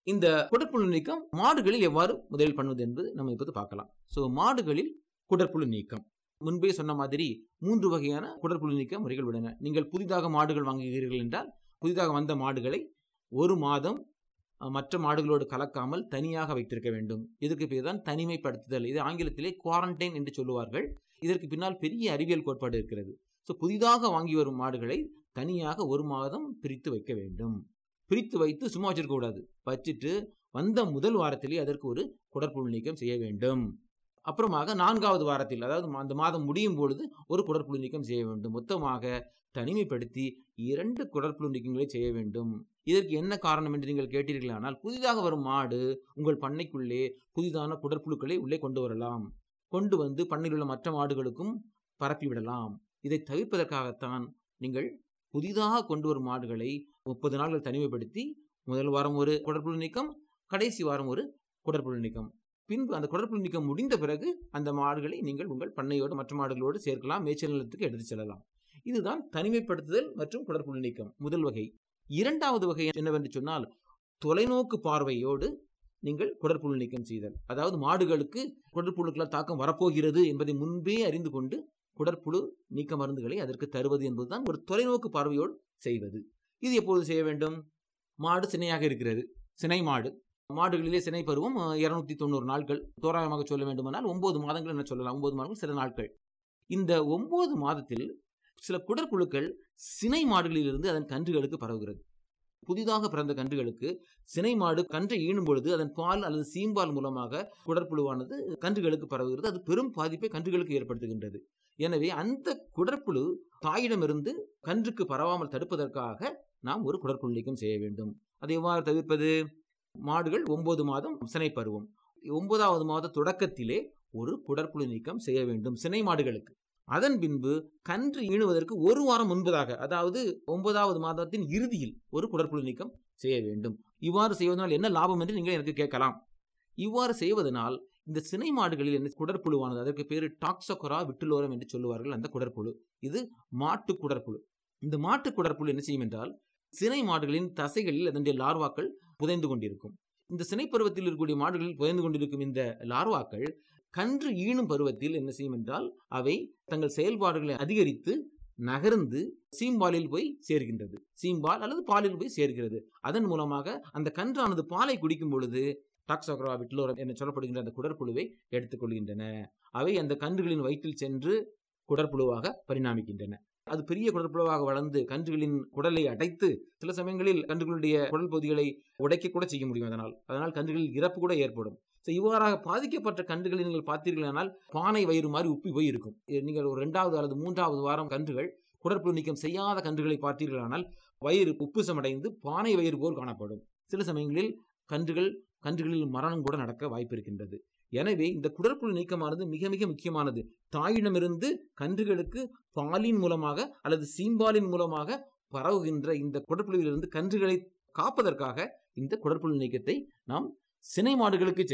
இந்த குடற்புழு நீக்கம் மாடுகளில் எவ்வாறு முதலில் பண்ணுவது என்பது நம்ம இப்போது பார்க்கலாம் ஸோ மாடுகளில் குடற்புழு நீக்கம் முன்பே சொன்ன மாதிரி மூன்று வகையான குடற்புழு நீக்க முறைகள் உள்ளன நீங்கள் புதிதாக மாடுகள் வாங்குகிறீர்கள் என்றால் புதிதாக வந்த மாடுகளை ஒரு மாதம் அஹ், மற்ற மாடுகளோடு கலக்காமல் தனியாக வைத்திருக்க வேண்டும் இதற்கு பேர் தான் தனிமைப்படுத்துதல் இது ஆங்கிலத்திலே குவாரண்டைன் என்று சொல்லுவார்கள் இதற்கு பின்னால் பெரிய அறிவியல் கோட்பாடு இருக்கிறது ஸோ புதிதாக வாங்கி வரும் மாடுகளை தனியாக ஒரு மாதம் பிரித்து வைக்க வேண்டும் பிரித்து வைத்து சும்மா வச்சிருக்க கூடாது வச்சுட்டு வந்த முதல் வாரத்திலே அதற்கு ஒரு குடற்புழு நீக்கம் செய்ய வேண்டும் அப்புறமாக நான்காவது வாரத்தில் அதாவது அந்த மாதம் முடியும் பொழுது ஒரு குடற்புழு நீக்கம் செய்ய வேண்டும் மொத்தமாக தனிமைப்படுத்தி இரண்டு குடற்புழு நீக்கங்களை செய்ய வேண்டும் இதற்கு என்ன காரணம் என்று நீங்கள் கேட்டீர்களானால் புதிதாக வரும் மாடு உங்கள் பண்ணைக்குள்ளே புதிதான குடற்புழுக்களை உள்ளே கொண்டு வரலாம் கொண்டு வந்து பண்ணையில் உள்ள மற்ற மாடுகளுக்கும் பரப்பிவிடலாம் இதை தவிர்ப்பதற்காகத்தான் நீங்கள் புதிதாக கொண்டு வரும் மாடுகளை முப்பது நாட்கள் தனிமைப்படுத்தி முதல் வாரம் ஒரு குடற்புழு நீக்கம் கடைசி வாரம் ஒரு குடற்புழு நீக்கம் பின்பு அந்த குடற்புழு நீக்கம் முடிந்த பிறகு அந்த மாடுகளை நீங்கள் உங்கள் பண்ணையோடு மற்ற மாடுகளோடு சேர்க்கலாம் மேய்ச்சல் நிலத்துக்கு எடுத்துச் செல்லலாம் இதுதான் தனிமைப்படுத்துதல் மற்றும் குடற்புழு நீக்கம் முதல் வகை இரண்டாவது வகை என்னவென்று சொன்னால் தொலைநோக்கு பார்வையோடு நீங்கள் குடற்புழு நீக்கம் செய்தல் அதாவது மாடுகளுக்கு குடற்புழுக்களால் தாக்கம் வரப்போகிறது என்பதை முன்பே அறிந்து கொண்டு குடற்புழு நீக்க மருந்துகளை அதற்கு தருவது என்பதுதான் ஒரு தொலைநோக்கு பார்வையோடு செய்வது இது எப்பொழுது செய்ய வேண்டும் மாடு சினையாக இருக்கிறது சினை மாடு மாடுகளிலே சினை பருவம் இருநூத்தி தொண்ணூறு நாட்கள் தோராயமாக சொல்ல வேண்டுமானால் ஒன்பது மாதங்கள் என்ன சொல்லலாம் ஒன்பது மாதங்கள் சில நாட்கள் இந்த ஒன்பது மாதத்தில் சில குடற்புழுக்கள் சினை மாடுகளிலிருந்து அதன் கன்றுகளுக்கு பரவுகிறது புதிதாக பிறந்த கன்றுகளுக்கு சினை மாடு கன்றை ஈணும் பொழுது அதன் பால் அல்லது சீம்பால் மூலமாக குடற்புழுவானது கன்றுகளுக்கு பரவுகிறது அது பெரும் பாதிப்பை கன்றுகளுக்கு ஏற்படுத்துகின்றது எனவே அந்த குடற்புழு தாயிடமிருந்து கன்றுக்கு பரவாமல் தடுப்பதற்காக நாம் ஒரு குடற்புழு நீக்கம் செய்ய வேண்டும் அதை எவ்வாறு தவிர்ப்பது மாடுகள் ஒன்பது மாதம் சினை பருவம் ஒன்பதாவது மாத தொடக்கத்திலே ஒரு குடற்புழு நீக்கம் செய்ய வேண்டும் சினை மாடுகளுக்கு அதன் பின்பு கன்று ஈணுவதற்கு ஒரு வாரம் முன்பதாக அதாவது ஒன்பதாவது மாதத்தின் இறுதியில் ஒரு குடற்புழு நீக்கம் செய்ய வேண்டும் இவ்வாறு செய்வதனால் என்ன லாபம் என்று நீங்கள் எனக்கு கேட்கலாம் இவ்வாறு செய்வதனால் இந்த சினை மாடுகளில் என்ன குடற்புழுவானது அதற்கு பேரு டாக்ஸோகரா விட்டுலோரம் என்று சொல்லுவார்கள் அந்த குடற்புழு இது மாட்டு குடற்புழு இந்த மாட்டு குடற்புழு என்ன செய்யும் என்றால் சினை மாடுகளின் தசைகளில் அதனுடைய லார்வாக்கள் புதைந்து கொண்டிருக்கும் இந்த சினை பருவத்தில் இருக்கக்கூடிய மாடுகளில் புதைந்து கொண்டிருக்கும் இந்த லார்வாக்கள் கன்று ஈணும் பருவத்தில் என்ன செய்யும் என்றால் அவை தங்கள் செயல்பாடுகளை அதிகரித்து நகர்ந்து சீம்பாலில் போய் சேர்கின்றது சீம்பால் அல்லது பாலில் போய் சேர்கிறது அதன் மூலமாக அந்த கன்றானது பாலை குடிக்கும் பொழுது டாக்ஸோக்ரா விட்லோரம் என சொல்லப்படுகின்ற அந்த குடற்புழுவை எடுத்துக்கொள்கின்றன அவை அந்த கன்றுகளின் வயிற்றில் சென்று குடற்புழுவாக பரிணாமிக்கின்றன அது பெரிய குடற்புழுவாக வளர்ந்து கன்றுகளின் குடலை அடைத்து சில சமயங்களில் கன்றுகளுடைய குடல் பகுதிகளை உடைக்க கூட செய்ய முடியும் அதனால் அதனால் கன்றுகளில் இறப்பு கூட ஏற்படும் ஸோ இவ்வாறாக பாதிக்கப்பட்ட கன்றுகளை நீங்கள் பார்த்தீர்களானால் பானை வயிறு மாதிரி உப்பி போய் இருக்கும் நீங்கள் ஒரு ரெண்டாவது அல்லது மூன்றாவது வாரம் கன்றுகள் குடற்புழு நீக்கம் செய்யாத கன்றுகளை பார்த்தீர்களானால் வயிறு உப்புசமடைந்து பானை வயிறு போல் காணப்படும் சில சமயங்களில் கன்றுகள் கன்றுகளில் மரணம் கூட நடக்க வாய்ப்பு இருக்கின்றது எனவே இந்த குடற்புழு நீக்கமானது மிக மிக முக்கியமானது தாயிடமிருந்து கன்றுகளுக்கு பாலின் மூலமாக அல்லது சீம்பாலின் மூலமாக பரவுகின்ற இந்த குடற்புழுவிலிருந்து கன்றுகளை காப்பதற்காக இந்த குடற்புழு நீக்கத்தை நாம் சினை மாடுகளுக்கு